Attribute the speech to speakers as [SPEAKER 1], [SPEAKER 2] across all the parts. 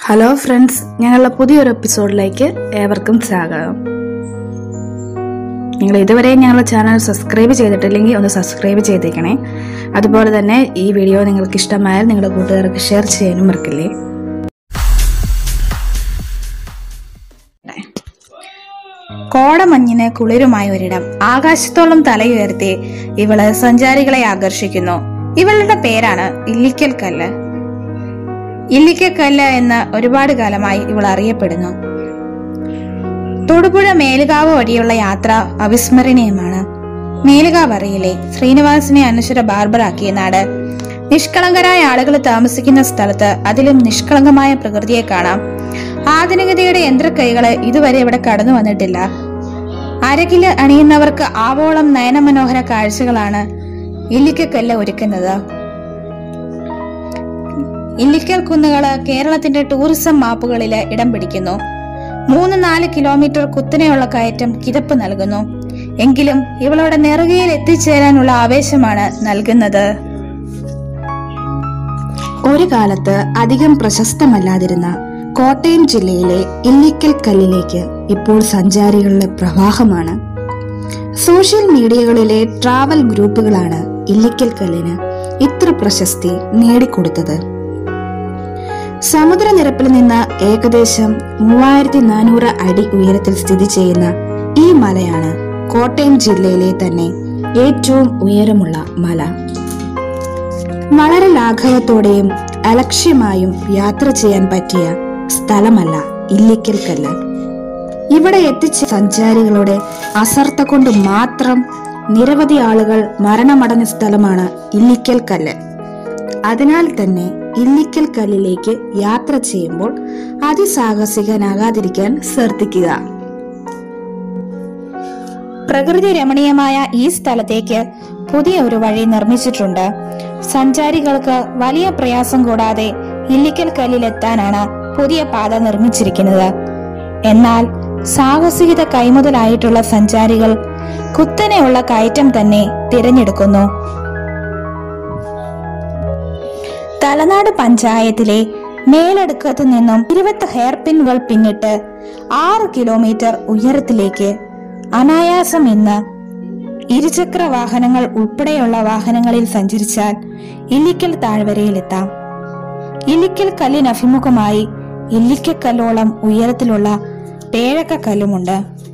[SPEAKER 1] hello friends ഞങ്ങളുടെ പുതിയൊരു എപ്പിസോഡിലേക്ക് ഏവർക്കും സ്വാഗതം നിങ്ങൾ ഇതുവരെ ഞങ്ങളുടെ ചാനൽ സബ്സ്ക്രൈബ് ചെയ്തിട്ടില്ലെങ്കിൽ ഒന്ന് സബ്സ്ക്രൈബ് ചെയ്തേക്കണേ അതുപോലെ തന്നെ ഈ വീഡിയോ നിങ്ങൾക്ക് ഇഷ്ടമായാൽ നിങ്ങളുടെ കൂട്ടുകാർക്ക് ഷെയർ ചെയ്യാനും മറക്കില്ലേ
[SPEAKER 2] കോടമഞ്ഞിന് കുളിരുമായ ഒരിടം ആകാശത്തോളം തലയുയർത്തി ഇവള് സഞ്ചാരികളെ ആകർഷിക്കുന്നു ഇവളുടെ പേരാണ് ഇല്ലിക്കൽ കല്ല് ഇല്ലിക്കൽ കല്ല് എന്ന് ഒരുപാട് കാലമായി ഇവൾ അറിയപ്പെടുന്നു തൊടുപുഴ മേലുകാവ് വഴിയുള്ള യാത്ര അവിസ്മരണീയമാണ് മേലുകാവ് അറിയില്ലേ ശ്രീനിവാസിനെ അനശ്വര ബാർബറാക്കിയ നാട് നിഷ്കളങ്കരായ ആളുകൾ താമസിക്കുന്ന സ്ഥലത്ത് അതിലും നിഷ്കളങ്കമായ പ്രകൃതിയെ കാണാം ആധുനികതയുടെ യന്ത്രക്കൈകള് ഇതുവരെ ഇവിടെ കടന്നു വന്നിട്ടില്ല അരകില് അണിയുന്നവർക്ക് ആവോളം നയനമനോഹര കാഴ്ചകളാണ് ഇല്ലിക്കക്കല്ല് ഒരുക്കുന്നത് ഇല്ലിക്കൽ കുന്നുകള് കേരളത്തിന്റെ ടൂറിസം മാപ്പുകളില് ഇടം പിടിക്കുന്നു മൂന്ന് നാല് കിലോമീറ്റർ കുത്തനെയുള്ള കയറ്റം കിതപ്പ് നൽകുന്നു എങ്കിലും ഇവളുടെ നെറുകയിൽ എത്തിച്ചേരാനുള്ള ആവേശമാണ് നൽകുന്നത്
[SPEAKER 1] ഒരു കാലത്ത് അധികം പ്രശസ്തമല്ലാതിരുന്ന കോട്ടയം ജില്ലയിലെ ഇല്ലിക്കൽ കല്ലിലേക്ക് ഇപ്പോൾ സഞ്ചാരികളുടെ പ്രവാഹമാണ് സോഷ്യൽ മീഡിയകളിലെ ട്രാവൽ ഗ്രൂപ്പുകളാണ് ഇല്ലിക്കൽ കല്ലിന് ഇത്ര പ്രശസ്തി നേടിക്കൊടുത്തത് സമുദ്രനിരപ്പിൽ നിന്ന് ഏകദേശം മൂവായിരത്തി നാനൂറ് അടി ഉയരത്തിൽ സ്ഥിതി ചെയ്യുന്ന ഈ മലയാണ് കോട്ടയം ജില്ലയിലെ തന്നെ ഏറ്റവും ഉയരമുള്ള മല വളരെ ലാഘവത്തോടെയും അലക്ഷ്യമായും യാത്ര ചെയ്യാൻ പറ്റിയ സ്ഥലമല്ല ഇല്ലിക്കൽ കല്ല് ഇവിടെ എത്തിച്ച സഞ്ചാരികളുടെ അശ്രദ്ധ കൊണ്ട് മാത്രം നിരവധി ആളുകൾ മരണമടഞ്ഞ സ്ഥലമാണ് ഇല്ലിക്കൽ കല്ല് അതിനാൽ തന്നെ ഇല്ലിക്കൽ കല്ലിലേക്ക് യാത്ര ചെയ്യുമ്പോൾ അതിസാഹസികനാകാതിരിക്കാൻ ശ്രദ്ധിക്കുക
[SPEAKER 2] പ്രകൃതി രമണീയമായ ഈ സ്ഥലത്തേക്ക് പുതിയ ഒരു വഴി നിർമ്മിച്ചിട്ടുണ്ട് സഞ്ചാരികൾക്ക് വലിയ പ്രയാസം കൂടാതെ ഇല്ലിക്കൽ കല്ലിലെത്താനാണ് പുതിയ പാത നിർമ്മിച്ചിരിക്കുന്നത് എന്നാൽ സാഹസികത കൈമുതലായിട്ടുള്ള സഞ്ചാരികൾ കുത്തനെയുള്ള കയറ്റം തന്നെ തിരഞ്ഞെടുക്കുന്നു തലനാട് പഞ്ചായത്തിലെ മേലടുക്കത്ത് നിന്നും ഇരുപത്തി ഹെയർപിന്നുകൾ പിന്നിട്ട് ആറ് കിലോമീറ്റർ ഉയരത്തിലേക്ക് അനായാസം ഇന്ന് ഇരുചക്ര വാഹനങ്ങൾ ഉൾപ്പെടെയുള്ള വാഹനങ്ങളിൽ സഞ്ചരിച്ചാൽ ഇല്ലിക്കൽ താഴ്വരയിലെത്താം ഇല്ലിക്കൽ കല്ലിന് അഭിമുഖമായി ഇല്ലിക്കക്കല്ലോളം ഉയരത്തിലുള്ള പേഴക്കക്കല്ലുമുണ്ട്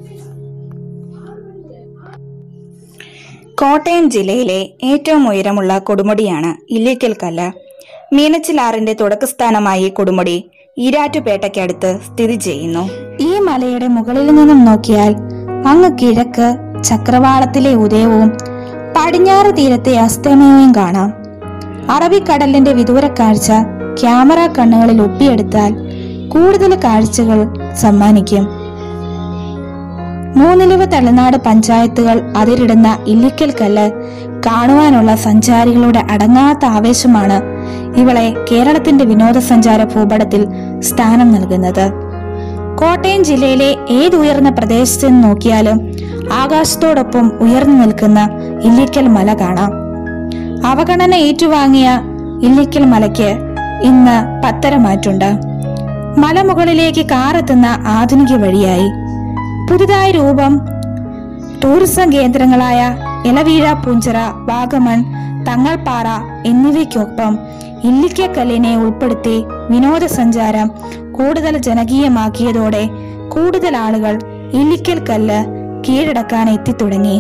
[SPEAKER 2] കോട്ടയം ജില്ലയിലെ ഏറ്റവും ഉയരമുള്ള കൊടുമുടിയാണ് ഇല്ലിക്കൽ കല്ല് മീനച്ചിലാറിന്റെ തുടക്കസ്ഥാനമായി കൊടുമുടി ഈരാറ്റുപേട്ടയ്ക്കടുത്ത് സ്ഥിതി ചെയ്യുന്നു ഈ മലയുടെ മുകളിൽ നിന്നും നോക്കിയാൽ അങ്ങ് കിഴക്ക് ചക്രവാളത്തിലെ ഉദയവും പടിഞ്ഞാറ് തീരത്തെ അസ്തമയവും കാണാം അറബിക്കടലിന്റെ വിദൂര കാഴ്ച ക്യാമറ കണ്ണുകളിൽ ഒപ്പിയെടുത്താൽ കൂടുതൽ കാഴ്ചകൾ സമ്മാനിക്കും മൂന്നിലവ് തമിഴ്നാട് പഞ്ചായത്തുകൾ അതിരിടുന്ന ഇല്ലിക്കൽ കല്ല് കാണുവാനുള്ള സഞ്ചാരികളുടെ അടങ്ങാത്ത ആവേശമാണ് ഇവളെ കേരളത്തിന്റെ വിനോദസഞ്ചാര ഭൂപടത്തിൽ സ്ഥാനം നൽകുന്നത് കോട്ടയം ജില്ലയിലെ ഏത് ഉയർന്ന പ്രദേശത്ത് നിന്ന് നോക്കിയാലും ആകാശത്തോടൊപ്പം ഉയർന്നു നിൽക്കുന്ന ഇല്ലിക്കൽ മല കാണാം അവഗണന ഏറ്റുവാങ്ങിയ ഇല്ലിക്കൽ മലയ്ക്ക് ഇന്ന് പത്തരമാറ്റുണ്ട് മലമുകളിലേക്ക് കാറെത്തുന്ന ആധുനിക വഴിയായി പുതുതായി രൂപം ടൂറിസം കേന്ദ്രങ്ങളായ ഇലവീഴ പൂഞ്ചിറ വാഗമൺ തങ്ങൾപ്പാറ എന്നിവയ്ക്കൊപ്പം ഇല്ലിക്കക്കല്ലിനെ ഉൾപ്പെടുത്തി വിനോദസഞ്ചാരം കൂടുതൽ ജനകീയമാക്കിയതോടെ കൂടുതൽ ആളുകൾ ഇല്ലിക്കൽ കല്ല് കീഴടക്കാൻ എത്തിത്തുടങ്ങി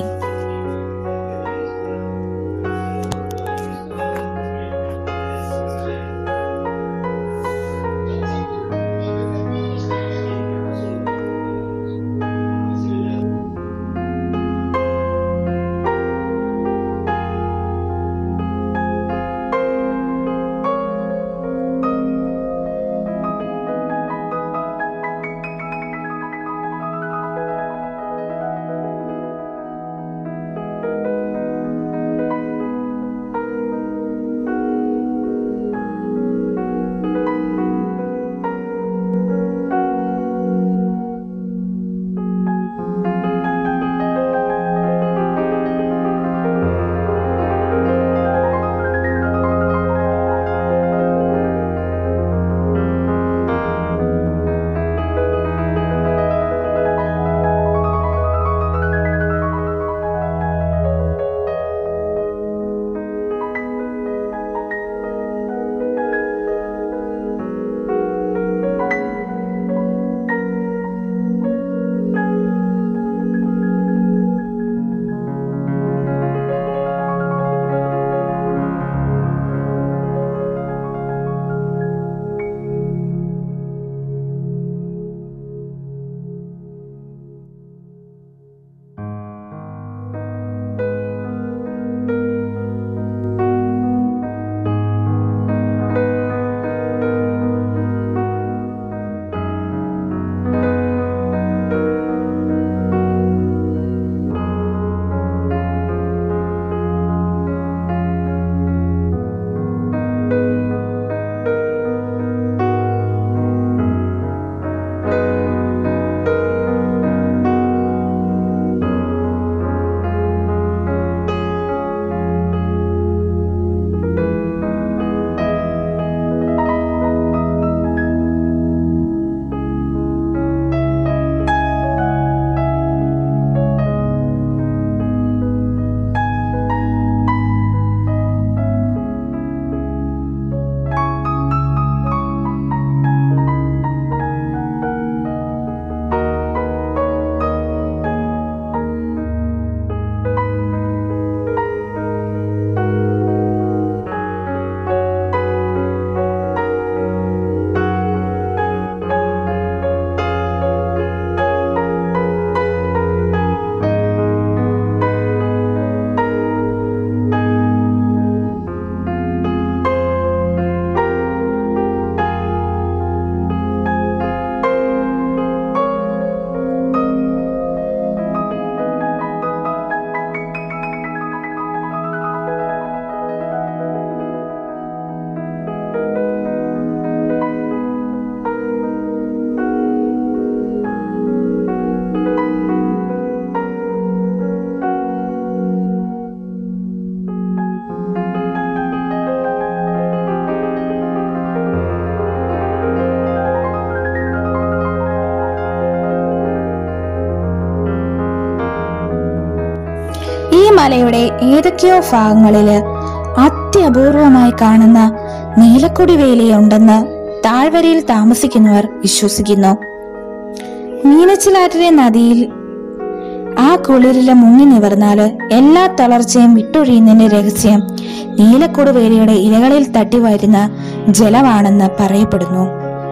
[SPEAKER 2] മലയുടെ ഏതൊക്കെയോ ഭാഗങ്ങളില് അത്യപൂർവമായി കാണുന്ന നീലക്കൊടി വേലിയുണ്ടെന്ന് താഴ്വരയിൽ താമസിക്കുന്നവർ വിശ്വസിക്കുന്നു മീനച്ചിലാറ്റിലെ നദിയിൽ ആ കുളിരില് മുങ്ങി നിവർന്നാല് എല്ലാ തളർച്ചയും വിട്ടൊഴിയുന്നതിന്റെ രഹസ്യം നീലക്കൊടുവേലിയുടെ ഇലകളിൽ തട്ടി വരുന്ന ജലമാണെന്ന് പറയപ്പെടുന്നു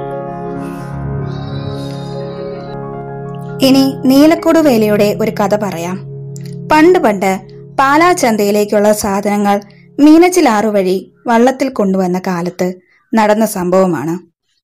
[SPEAKER 1] ഇനി നീലക്കൊടുവേലയുടെ ഒരു കഥ പറയാം പണ്ട് പണ്ട് പാലാ ചന്തയിലേക്കുള്ള സാധനങ്ങൾ മീനച്ചിലാറു വഴി വള്ളത്തിൽ കൊണ്ടുവന്ന കാലത്ത് നടന്ന സംഭവമാണ്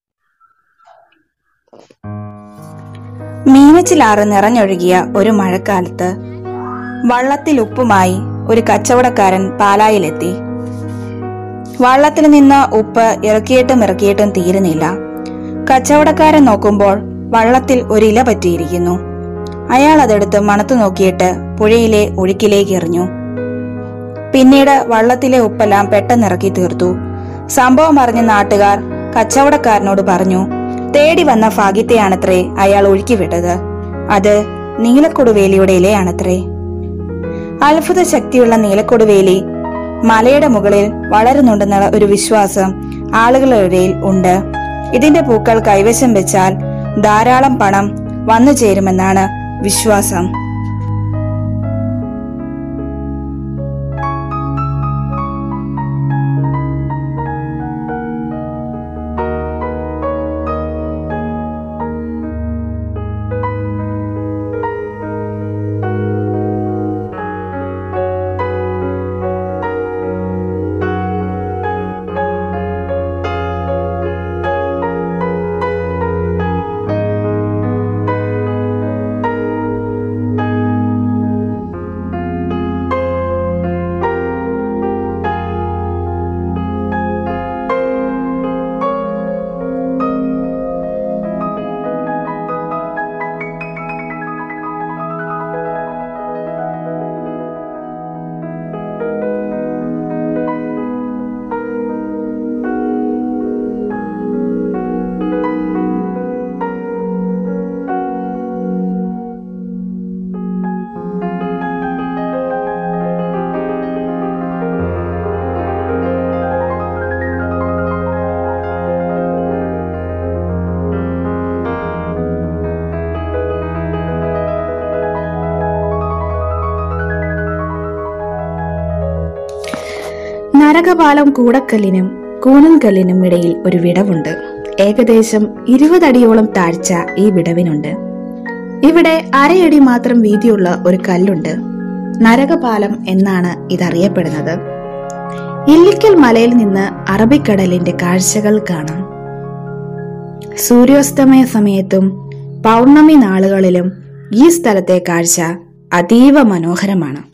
[SPEAKER 1] മീനച്ചിലാറ് നിറഞ്ഞൊഴുകിയ ഒരു മഴക്കാലത്ത് വള്ളത്തിൽ ഉപ്പുമായി ഒരു കച്ചവടക്കാരൻ പാലായിലെത്തി വള്ളത്തിൽ നിന്ന് ഉപ്പ് ഇറക്കിയിട്ടും ഇറക്കിയിട്ടും തീരുന്നില്ല കച്ചവടക്കാരൻ നോക്കുമ്പോൾ വള്ളത്തിൽ ഒരു ഇല പറ്റിയിരിക്കുന്നു അയാൾ അതെടുത്ത് മണത്തു നോക്കിയിട്ട് പുഴയിലെ ഒഴുക്കിലേക്ക് എറിഞ്ഞു പിന്നീട് വള്ളത്തിലെ ഉപ്പെല്ലാം പെട്ടെന്ന് ഇറക്കി തീർത്തു സംഭവം അറിഞ്ഞ നാട്ടുകാർ കച്ചവടക്കാരനോട് പറഞ്ഞു തേടി വന്ന ഭാഗ്യത്തെയാണത്രേ അയാൾ ഒഴുക്കി വിട്ടത് അത് നീലക്കൊടുവേലിയുടെ ഇലയാണത്രേ അത്ഭുത ശക്തിയുള്ള നീലക്കൊടുവേലി മലയുടെ മുകളിൽ വളരുന്നുണ്ടെന്നുള്ള ഒരു വിശ്വാസം ആളുകളുടെ ഇടയിൽ ഉണ്ട് ഇതിന്റെ പൂക്കൾ കൈവശം വെച്ചാൽ ധാരാളം പണം വന്നു ചേരുമെന്നാണ് വിശ്വാസം നരകപാലം കൂടക്കല്ലിനും കൂനൻകല്ലിനും ഇടയിൽ ഒരു വിടവുണ്ട് ഏകദേശം ഇരുപതടിയോളം താഴ്ച ഈ വിടവിനുണ്ട് ഇവിടെ അരയടി മാത്രം വീതിയുള്ള ഒരു കല്ലുണ്ട് നരകപാലം എന്നാണ് ഇതറിയപ്പെടുന്നത് ഇല്ലിക്കൽ മലയിൽ നിന്ന് അറബിക്കടലിന്റെ കാഴ്ചകൾ കാണാം സൂര്യാസ്തമയ സമയത്തും പൗർണമി നാളുകളിലും ഈ സ്ഥലത്തെ കാഴ്ച അതീവ മനോഹരമാണ്